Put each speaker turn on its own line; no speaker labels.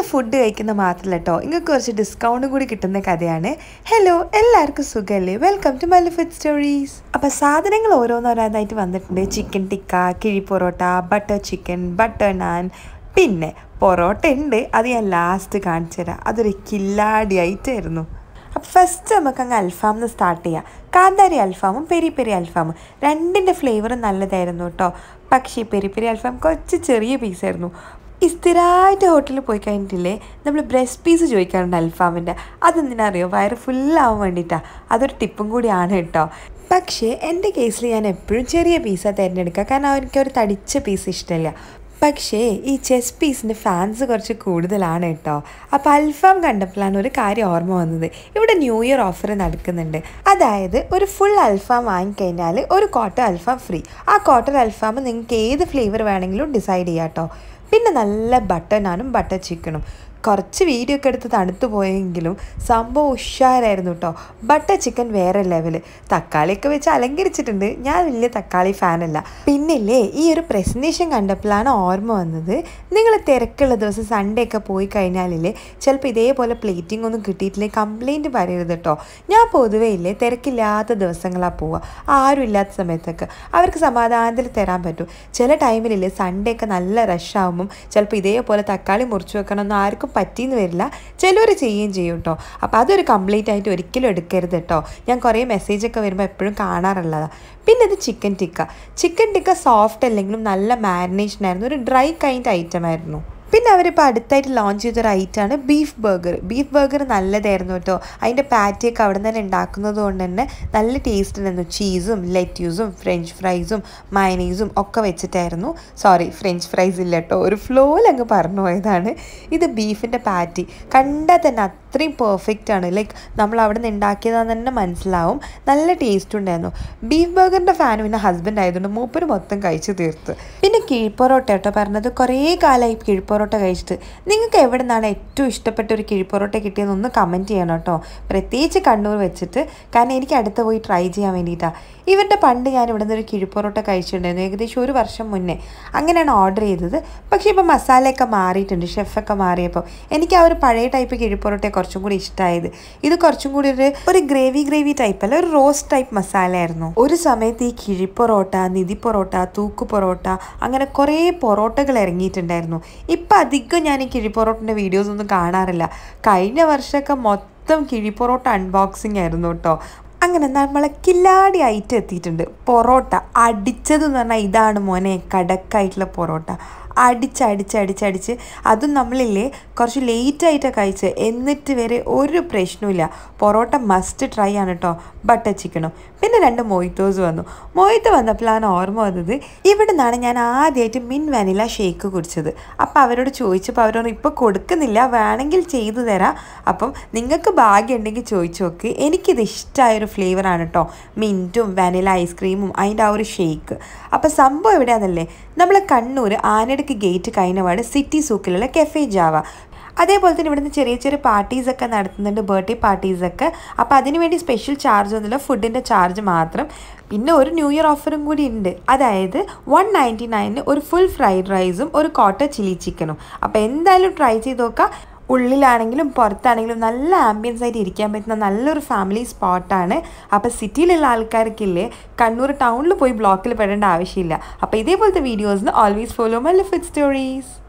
food കഴിക്കുന്ന മാത്രമല്ല കേട്ടോ നിങ്ങൾക്ക് കുറച്ച് ഡിസ്കൗണ്ടും കൂടി കിട്ടുന്ന കഥയാണ് ഹലോ എല്ലാവർക്കും സുഖമല്ലേ welcome to Mallu food stories അപ്പോൾ സാധനങ്ങൾ ഓരോന്നോരോന്നായിട്ട് വന്നിട്ടുണ്ട് ചിക്കൻ ടിക്ക കിഴി parotta butter chicken butter naan പിന്നെ പൊറോട്ട ഉണ്ട് അത് ഞാൻ ലാസ്റ്റ് കാണിച്ചു തരാം അതൊരു കില്ലാടി ആയിട്ടായിരുന്നു അപ്പോൾ ഫസ്റ്റ് നമുക്ക് അങ്ങ് അൽഫാമിന്ന് സ്റ്റാർട്ട് ചെയ്യാം കാന്താരി അൽഫാമും പെരി പെരി അൽഫാമും രണ്ടിൻ്റെ ഫ്ലേവറും നല്ലതായിരുന്നു കേട്ടോ പക്ഷേ പെരി പെരി അൽഫാം കുറച്ച് ചെറിയ പീസായിരുന്നു ഈ സ്ഥിരമായിട്ട് ഹോട്ടലിൽ പോയി കഴിഞ്ഞിട്ടില്ലേ നമ്മൾ ബ്രസ്റ്റ് പീസ് ചോദിക്കാറുണ്ട് അൽഫാമിൻ്റെ അതെന്തിനറിയോ വയറ് ഫുള്ളാവാൻ വേണ്ടിയിട്ടാണ് അതൊരു ടിപ്പും കൂടിയാണ് കേട്ടോ പക്ഷേ എൻ്റെ കേസിൽ ഞാൻ എപ്പോഴും ചെറിയ പീസാണ് തിരഞ്ഞെടുക്കുക കാരണം അവർക്ക് ഒരു തടിച്ച പീസ് ഇഷ്ടമില്ല പക്ഷേ ഈ ചെസ് പീസിൻ്റെ ഫാൻസ് കുറച്ച് കൂടുതലാണ് കേട്ടോ അപ്പോൾ അൽഫാം കണ്ടപ്പോഴാണ് ഒരു കാര്യം ഓർമ്മ വന്നത് ഇവിടെ ന്യൂ ഇയർ ഓഫർ നടക്കുന്നുണ്ട് അതായത് ഒരു ഫുൾ അൽഫാം വാങ്ങിക്കഴിഞ്ഞാൽ ഒരു ക്വാർട്ടർ അൽഫാം ഫ്രീ ആ ക്വാർട്ടർ അൽഫാം നിങ്ങൾക്ക് ഏത് ഫ്ലേവർ വേണമെങ്കിലും ഡിസൈഡ് ചെയ്യാം കേട്ടോ പിന്നെ നല്ല ബട്ടർ നാനും ബട്ടർ ചിക്കനും കുറച്ച് വീഡിയോ ഒക്കെ എടുത്ത് തണുത്തു പോയെങ്കിലും സംഭവം ഉഷാരായിരുന്നു കേട്ടോ ബട്ടർ ചിക്കൻ വേറെ ലെവല് തക്കാളിയൊക്കെ വെച്ച് അലങ്കരിച്ചിട്ടുണ്ട് ഞാൻ വലിയ തക്കാളി ഫാനല്ല പിന്നില്ലേ ഈ ഒരു പ്രസൻറ്റേഷൻ കണ്ടപ്പോഴാണ് ഓർമ്മ വന്നത് നിങ്ങൾ തിരക്കുള്ള ദിവസം സൺഡേ ഒക്കെ പോയി കഴിഞ്ഞാലില്ലേ ചിലപ്പോൾ ഇതേപോലെ പ്ലേറ്റിംഗ് ഒന്നും കിട്ടിയിട്ടില്ലേ കംപ്ലൈൻറ്റ് പറയരുത് കേട്ടോ ഞാൻ പൊതുവേ ഇല്ലേ തിരക്കില്ലാത്ത ദിവസങ്ങളാണ് പോവുക ആരും ഇല്ലാത്ത സമയത്തൊക്കെ അവർക്ക് സമാധാനത്തിൽ തരാൻ പറ്റും ചില ടൈമിലില്ലേ സൺഡേ ഒക്കെ നല്ല റഷ് ആകുമ്പം ചിലപ്പോൾ ഇതേപോലെ തക്കാളി മുറിച്ച് വെക്കണമെന്ന് ആർക്കും പറ്റിയെന്ന് വരില്ല ചിലവർ ചെയ്യുകയും ചെയ്യും കേട്ടോ അപ്പോൾ അതൊരു കംപ്ലീറ്റ് ആയിട്ട് ഒരിക്കലും എടുക്കരുത് കേട്ടോ ഞാൻ കുറേ മെസ്സേജൊക്കെ വരുമ്പോൾ എപ്പോഴും കാണാറുള്ളതാണ് പിന്നെ ഇത് chicken tikka chicken tikka soft അല്ലെങ്കിലും നല്ല മാരിനേഷൻ ആയിരുന്നു ഒരു ഡ്രൈ കൈൻഡ് ഐറ്റം ആയിരുന്നു പിന്നെ അവരിപ്പോൾ അടുത്തായിട്ട് ലോഞ്ച് ചെയ്തൊരു ഐറ്റമാണ് ബീഫ് ബർഗർ ബീഫ് ബർഗർ നല്ലതായിരുന്നു കേട്ടോ അതിൻ്റെ പാറ്റിയൊക്കെ അവിടെ നിന്ന് തന്നെ ഉണ്ടാക്കുന്നത് കൊണ്ട് തന്നെ നല്ല ടേസ്റ്റ് ഉണ്ടായിരുന്നു ചീസും ലെറ്റ്യൂസും ഫ്രഞ്ച് ഫ്രൈസും മയനീസും ഒക്കെ വെച്ചിട്ടായിരുന്നു സോറി ഫ്രഞ്ച് ഫ്രൈസ് ഇല്ല കേട്ടോ ഒരു ഫ്ലോയിൽ അങ്ങ് പറഞ്ഞു പോയതാണ് ഇത് ബീഫിൻ്റെ പാറ്റി കണ്ടാൽ തന്നെ അത്രയും പെർഫെക്റ്റ് ആണ് ലൈക്ക് നമ്മൾ അവിടെ നിന്ന് ഉണ്ടാക്കിയതാന്ന് തന്നെ മനസ്സിലാവും നല്ല ടേസ്റ്റ് ഉണ്ടായിരുന്നു ബീഫ് ബർഗറിൻ്റെ ഫാൻ പിന്നെ ഹസ്ബൻഡ് ആയതുകൊണ്ട് മൂപ്പര് മൊത്തം കഴിച്ച് തീർത്ത് പിന്നെ കിഴിപ്പൊറോട്ട കേട്ടോ പറഞ്ഞത് കുറേ കാലമായി കിഴിപ്പൊറോട്ട കഴിച്ചിട്ട് നിങ്ങൾക്ക് എവിടെ നിന്നാണ് ഏറ്റവും ഇഷ്ടപ്പെട്ട ഒരു കിഴിപ്പൊറോട്ട കിട്ടിയതെന്ന് ഒന്ന് കമൻറ്റ് ചെയ്യണം കേട്ടോ പ്രത്യേകിച്ച് കണ്ണൂർ വെച്ചിട്ട് കാരണം എനിക്ക് അടുത്ത് പോയി ട്രൈ ചെയ്യാൻ വേണ്ടിയിട്ടാണ് ഇവരുടെ പണ്ട് ഞാൻ ഇവിടെ നിന്ന് ഒരു കിഴിപ്പൊറോട്ട കഴിച്ചിട്ടുണ്ടായിരുന്നു ഏകദേശം ഒരു വർഷം മുന്നേ അങ്ങനെയാണ് ഓർഡർ ചെയ്തത് പക്ഷേ ഇപ്പോൾ മസാലയൊക്കെ മാറിയിട്ടുണ്ട് ഷെഫൊക്കെ മാറിയപ്പോൾ എനിക്ക് ആ ഒരു പഴയ ടൈപ്പ് കിഴിപ്പൊറോട്ട കുറച്ചും കൂടി ഇഷ്ടമായത് ഇത് കുറച്ചും കൂടി ഒരു ഒരു ഗ്രേവി ഗ്രേവി ടൈപ്പ് അല്ല ഒരു റോസ്റ്റ് ടൈപ്പ് മസാല ആയിരുന്നു ഒരു സമയത്ത് ഈ കിഴിപ്പൊറോട്ട നിധി പൊറോട്ട തൂക്ക് പൊറോട്ട അങ്ങനെ കുറേ പൊറോട്ടകൾ ഇറങ്ങിയിട്ടുണ്ടായിരുന്നു ഇപ്പം അധികം ഞാൻ ഈ കിഴിപ്പൊറോട്ടിൻ്റെ വീഡിയോസ് ഒന്നും കാണാറില്ല കഴിഞ്ഞ വർഷമൊക്കെ മൊത്തം കിഴിപ്പൊറോട്ട അൺബോക്സിങ് ആയിരുന്നു കേട്ടോ അങ്ങനെ നമ്മളെ കില്ലാടി ഐറ്റം എത്തിയിട്ടുണ്ട് പൊറോട്ട അടിച്ചതെന്ന് പറഞ്ഞാൽ ഇതാണ് മോനെ കടക്കായിട്ടുള്ള പൊറോട്ട അടിച്ചടിച്ചടിച്ചടിച്ച് അതും നമ്മളില്ലേ കുറച്ച് ലേറ്റായിട്ടാണ് കഴിച്ചത് എന്നിട്ട് വരെ ഒരു പ്രശ്നമില്ല പൊറോട്ട മസ്റ്റ് ട്രൈ ആണ് കേട്ടോ ബട്ടർ ചിക്കനും പിന്നെ രണ്ട് മൊയ്ത്തോസ് വന്നു മൊയ്ത്ത് വന്നപ്പോഴാണ് ഓർമ്മ വന്നത് ഇവിടെ നിന്നാണ് ഞാൻ ആദ്യമായിട്ട് മിൻ വാനില ഷേക്ക് കുടിച്ചത് അപ്പോൾ അവരോട് ചോദിച്ചപ്പോൾ അവരോട് ഇപ്പോൾ കൊടുക്കുന്നില്ല വേണമെങ്കിൽ ചെയ്തു തരാം അപ്പം നിങ്ങൾക്ക് ഭാഗ്യം ഉണ്ടെങ്കിൽ ചോദിച്ചു നോക്ക് എനിക്കിത് ഇഷ്ടമായൊരു ഫ്ലേവറാണ് കേട്ടോ മിൻറ്റും വാനില ഐസ്ക്രീമും അതിൻ്റെ ആ ഒരു ഷേക്ക് അപ്പോൾ സംഭവം എവിടെയാണെന്നല്ലേ നമ്മൾ കണ്ണൂർ ആനടുക്ക് ഗേറ്റ് കഴിഞ്ഞപാട് സിറ്റി സൂക്കിലുള്ള കെഫേ ജാവ അതേപോലെ തന്നെ ഇവിടുന്ന് ചെറിയ ചെറിയ പാർട്ടീസൊക്കെ നടത്തുന്നുണ്ട് ബർത്ത്ഡേ പാർട്ടീസൊക്കെ അപ്പോൾ അതിന് വേണ്ടി സ്പെഷ്യൽ ചാർജ് ഒന്നുമില്ല ഫുഡിൻ്റെ ചാർജ് മാത്രം പിന്നെ ഒരു ന്യൂ ഇയർ ഓഫറും കൂടി ഉണ്ട് അതായത് വൺ നയൻറ്റി നയനിന് ഒരു ഫുൾ ഫ്രൈഡ് റൈസും ഒരു കോട്ടർ ചില്ലി ചിക്കനും അപ്പോൾ എന്തായാലും ട്രൈ ചെയ്ത് നോക്കാം ഉള്ളിലാണെങ്കിലും പുറത്താണെങ്കിലും നല്ല ആംബിയൻസ് ആയിട്ട് ഇരിക്കാൻ പറ്റുന്ന നല്ലൊരു ഫാമിലി സ്പോട്ടാണ് അപ്പോൾ സിറ്റിയിലുള്ള ആൾക്കാർക്കില്ലേ കണ്ണൂർ ടൗണിൽ പോയി ബ്ലോക്കിൽ പെടേണ്ട ആവശ്യമില്ല അപ്പോൾ ഇതേപോലത്തെ വീഡിയോസിന് always follow my food stories